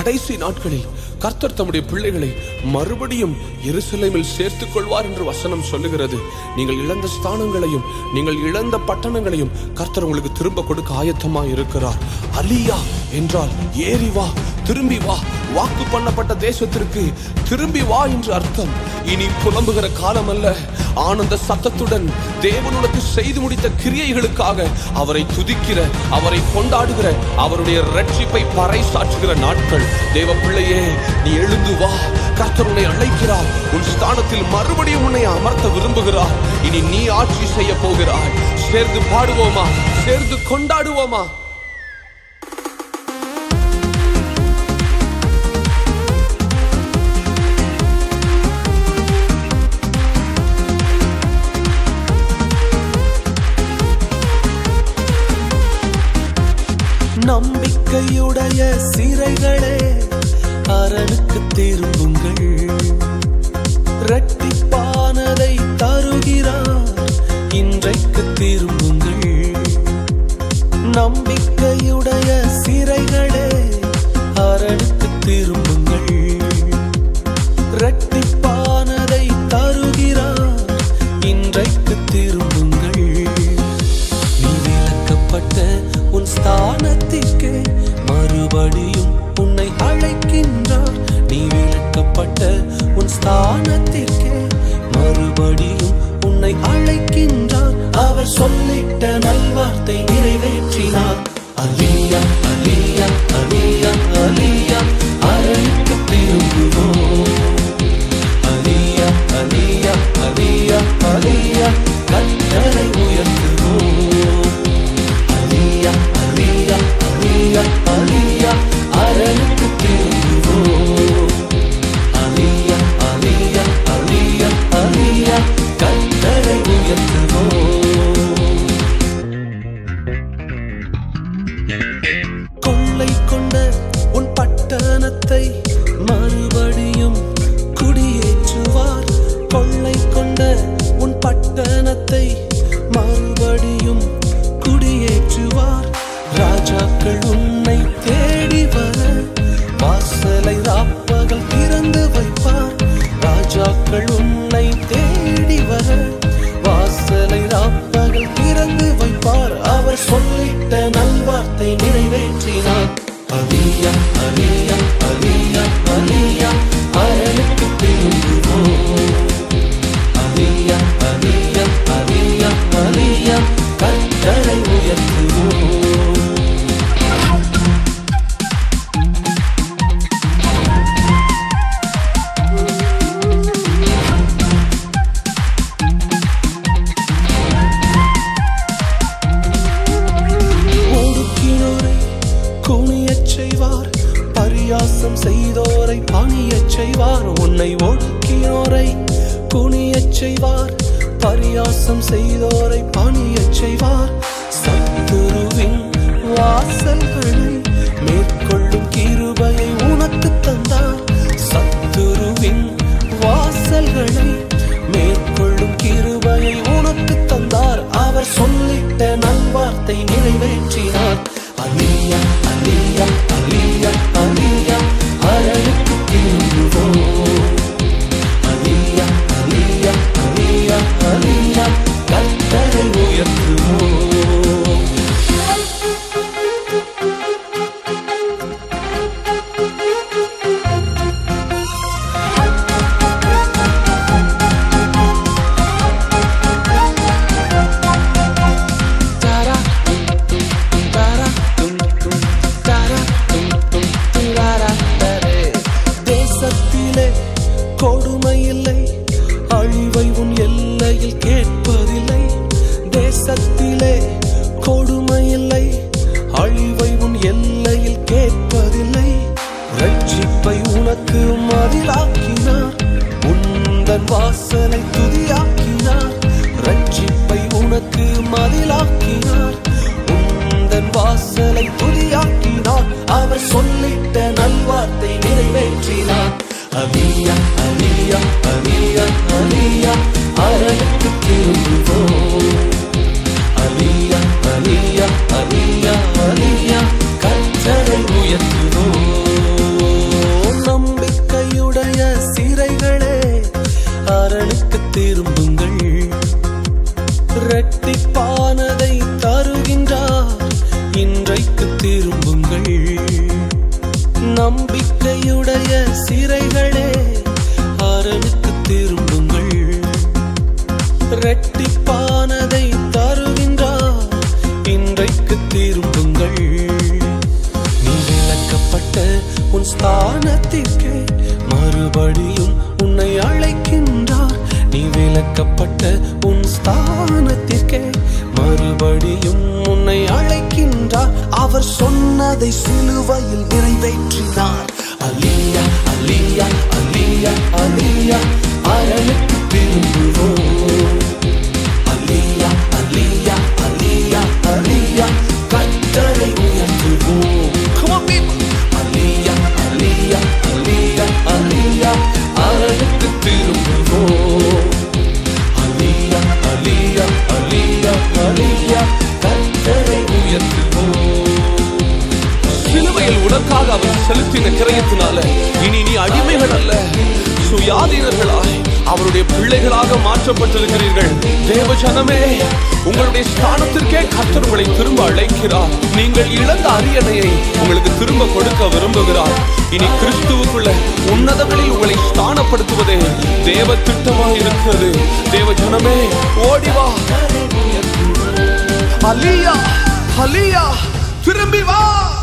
கடைசி நாட்களில் கர்த்தர் தம்முடைய பிள்ளைகளை மறுபடியும் எருசலேமில் சேர்த்துக் கொள்வார் என்று வசனம் சொல்லுகிறது நீங்கள் இழந்த ஸ்தானங்களையும் நீங்கள் இழந்த பட்டணங்களையும் கர்த்தர் உங்களுக்கு திரும்ப கொடுக்க ஆயத்தமாய் இருக்கிறார் அலியா என்றால் ஏறி வா திரும்பி வா வாக்கு பண்ணப்பட்ட தேசத்திற்கு திரும்பி வா என்று அர்த்தம் இனி புலம்புகிற காலம் அல்ல ஆனந்த சத்தத்துடன் தேவன் உனக்கு செய்து முடித்த கிரியைகளுக்காக அவரை துதிக்கிற அவரை கொண்டாடுகிற அவருடைய ரட்சிப்பை பறைசாற்றுகிற நாட்கள் தேவ பிள்ளையே நீ எழுந்து வா கர்த்தர் உன்னை அழைக்கிறார் உன் ஸ்தானத்தில் மறுபடியும் உன்னை அமர்த்த விரும்புகிறார் இனி நீ ஆட்சி செய்ய போகிறாய் சேர்ந்து பாடுவோமா சேர்ந்து கொண்டாடுவோமா நம்பிக்கையுடைய சிறைகளே அரணுக்கு திரும்புங்கள் இரட்டிப்பானதை தருகிறார் இன்றைக்கு திரும்புங்கள் நம்பிக்கையுடைய சிறைகளே அரணுக்கு திரும்புங்கள் இரட்டிப்பானதை தருகிறார் இன்றைக்கு திரும்புங்கள் நீ விலக்கப்பட்ட உன் ஸ்தானத்திற்கு மறுபடியும் உன்னை அழைக்கின்றார் நீ விலக்கப்பட்ட உன் ஸ்தானத்திற்கு மறுபடியும் உன்னை அழைக்கின்றார் அவர் சொல்லிட்ட நல்வார்த்தை நிறைவேற்றினார் அலியா அலியா அலியா அலியா அரணுக்கு திரும்புவோம் அலியா அலியா அலியா அலியா கட்டளை உயர்த்துவோம் அலியா அலியா அலியா அலியா அரணுக்கு திரும்புவோம் அலியா அலியா அலியா அலியா கட்டளை உயர்த்துவோம் கொள்ளை கொண்ட உன் பட்டணத்தை மறுபடியும் குடியேற்றுவார் கொள்ளை கொண்ட உன் பட்டணத்தை மறுபடியும் குடியேற்றுவார் ராஜாக்கள் உன்னை தேடி வர வாசலை ராப்பகல் திறந்து வைப்பார் ராஜாக்கள் உன்னை தேடி வர வாசலை ராப்பகல் திறந்து வைப்பார் அவர் சொல்லிட்ட நல்வார்த்தை நிறைவேற்றினார் அலியா அலியா அலியா அலியா அரணுக்கு திரும்புவோம் அலியா அலியா அலியா அலியா கட்டளை உயர்த்துவோம் ஒடுக்கினோரை குனியச் செய்வார் பரியாசம் செய்தோரை பணியச் செய்வார் உன்னை ஒடுக்கினோரை குனியச் செய்வார் பரியாசம் செய்தோரை பணியச் செய்வார் சத்துருவின் வாசல்களை மேற்கொள்ளும் கிருபையை உனக்கு தந்தார் சத்துருவின் வாசல்களை மேற்கொள்ளும் கிருபையை உனக்கு தந்தார் அவர் சொல்லிட்ட நல்வார்த்தை நிறைவேற்றினார் அலியா அலியா அலியா அலியா அரணுக்கு திரும்புவோம் அலியா அலியா அலியா அலியா கத்தரை உயர்த்துவோம் Tara, tum, tum, tum, tara, tum, tum, tara, tum, tum, turara, தரே. தேசத்திலே கொடுமை இல்லை அழிவை உன் எல்லையில் கேட்பதில்லை தேசத்திலே கொடுமை இல்லை அழிவை உன் எல்லையில் கேட்பதில்லை ரட்சிப்பை உனக்கு மதிலாக்கினார் உந்தன் வாசலை துதியாக்கினார் ரட்சிப்பை உனக்கு மதிலாக்கினார் உந்தன் வாசலை துதியாக்கினார் அவர் சொல்லிட்ட நல்வார்த்தை நிறைவேற்றினார் அலியா அலியா அலியா அலியா அரணுக்கு திரும்புவோம் அலியா அலியா அலியா அலியா கற்றலை உயர்த்துவோம் சொன்னதை சிலுவையில் நிறைவேற்றினார் அலியா அலியா அலியா அலியா அரணுக்கு திரும்புவோம் அலியா அலியா அலியா அலியா கத்தரை உயர்த்துவோம் Come on, people. அலியா அலியா அலியா அலியா அரணுக்கு திரும்புவோம் அலியா அலியா அலியா அலியா கத்தரை உயர்த்துவோம் சிலுவையில் உனக்காக அவர் செலுத்தின கிரயத்தினால இனி நீ அடிமைகள் அல்ல சுயாதீனர்களாய் அவருடைய பிள்ளைகளாக மாற்றப்பட்டிருக்கிறீர்கள் தேவ ஜனமே உங்களுடைய ஸ்தானத்திற்கே கர்த்தர் உங்களை திரும்ப அழைக்கிறார் நீங்கள் இழந்த அரியணையை உங்களுக்கு திரும்ப கொடுக்க விரும்புகிறார் இனி கிறிஸ்துவுக்குள்ள உன்னதங்களில் உங்களை ஸ்தானப்படுத்துவதே தேவ திட்டமாக இருக்கிறது தேவ ஜனமே ஓடிவா அலியா அலியா திரும்பி வா